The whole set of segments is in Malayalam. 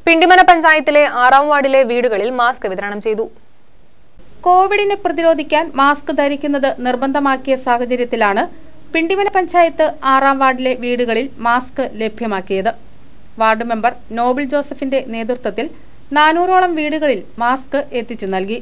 പിണ്ടിമന പഞ്ചായത്തിലെ ആറാം വാർഡിലെ വീടുകളിൽ മാസ്ക് വിതരണം ചെയ്തു കോവിഡിനെ പ്രതിരോധിക്കാൻ മാസ്ക് ധരിക്കുന്നത് നിർബന്ധമാക്കിയ സാഹചര്യത്തിലാണ് പിണ്ടിമന പഞ്ചായത്ത് ആറാം വാർഡിലെ വീടുകളിൽ മാസ്ക് ലഭ്യമാക്കിയത് വാർഡ് മെമ്പർ നോബിൾ ജോസഫിന്റെ നേതൃത്വത്തിൽ നാനൂറോളം വീടുകളിൽ മാസ്ക് എത്തിച്ചു നൽകി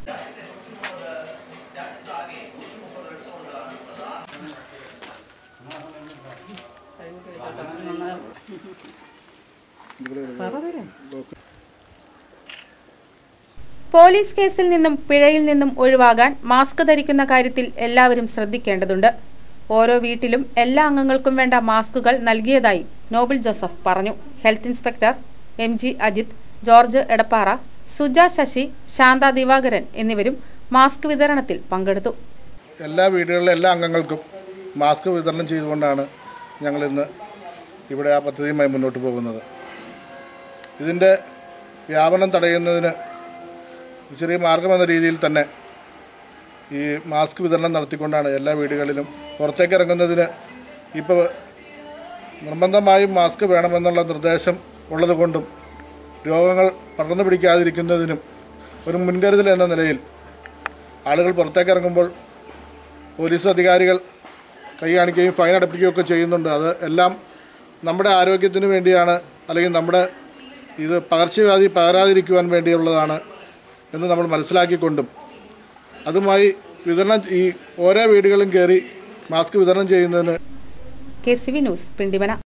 പോലീസ് കേസിൽ നിന്നും പിഴയിൽ നിന്നും ഒഴിവാകാൻ മാസ്ക് ധരിക്കുന്ന കാര്യത്തിൽ എല്ലാവരും ശ്രദ്ധിക്കേണ്ടതുണ്ട് ഓരോ വീട്ടിലും എല്ലാ അംഗങ്ങൾക്കും വേണ്ട മാസ്കുകൾ നൽകിയതായി നോബിൾ ജോസഫ് പറഞ്ഞു health inspector M G Ajith George Edappara Suja Sasi Santha Divakaran എന്നിവരും മാസ്ക് വിതരണത്തിൽ പങ്കെടുത്തു എല്ലാ വീടുകളിലെ എല്ലാ അംഗങ്ങൾക്കും മാസ്ക് വിതരണം ചെയ്തുകൊണ്ടാണ് ഞങ്ങളിന്ന് ഇവിടെ ആ പദ്ധതിയുമായി മുന്നോട്ട് പോകുന്നത് ഇതിൻ്റെ വ്യാപനം തടയുന്നതിന് ചെറിയ മാർഗമെന്ന രീതിയിൽ തന്നെ ഈ മാസ്ക് വിതരണം നടത്തിക്കൊണ്ടാണ് എല്ലാ വീടുകളിലും പുറത്തേക്ക് ഇറങ്ങുന്നതിന് ഇപ്പോൾ നിർബന്ധമായും മാസ്ക് വേണമെന്നുള്ള നിർദ്ദേശം ഉള്ളതുകൊണ്ടും രോഗങ്ങൾ പടർന്നു പിടിക്കാതിരിക്കുന്നതിനും ഒരു മുൻകരുതൽ എന്ന നിലയിൽ ആളുകൾ പുറത്തേക്ക് ഇറങ്ങുമ്പോൾ പോലീസ് അധികാരികൾ കൈ കാണിക്കുകയും ഫൈൻ അടപ്പിക്കുകയൊക്കെ ചെയ്യുന്നുണ്ട് അത് എല്ലാം നമ്മുടെ ആരോഗ്യത്തിന് വേണ്ടിയാണ് അല്ലെങ്കിൽ നമ്മുടെ ഇത് പകർച്ചവ്യാധി പകരാതിരിക്കുവാൻ വേണ്ടിയുള്ളതാണ് എന്ന് നമ്മൾ മനസ്സിലാക്കിക്കൊണ്ടും അതുമായി വിതരണം ഈ ഓരോ വീടുകളും കയറി മാസ്ക് വിതരണം ചെയ്യുന്നതിന് K C V news Pindimana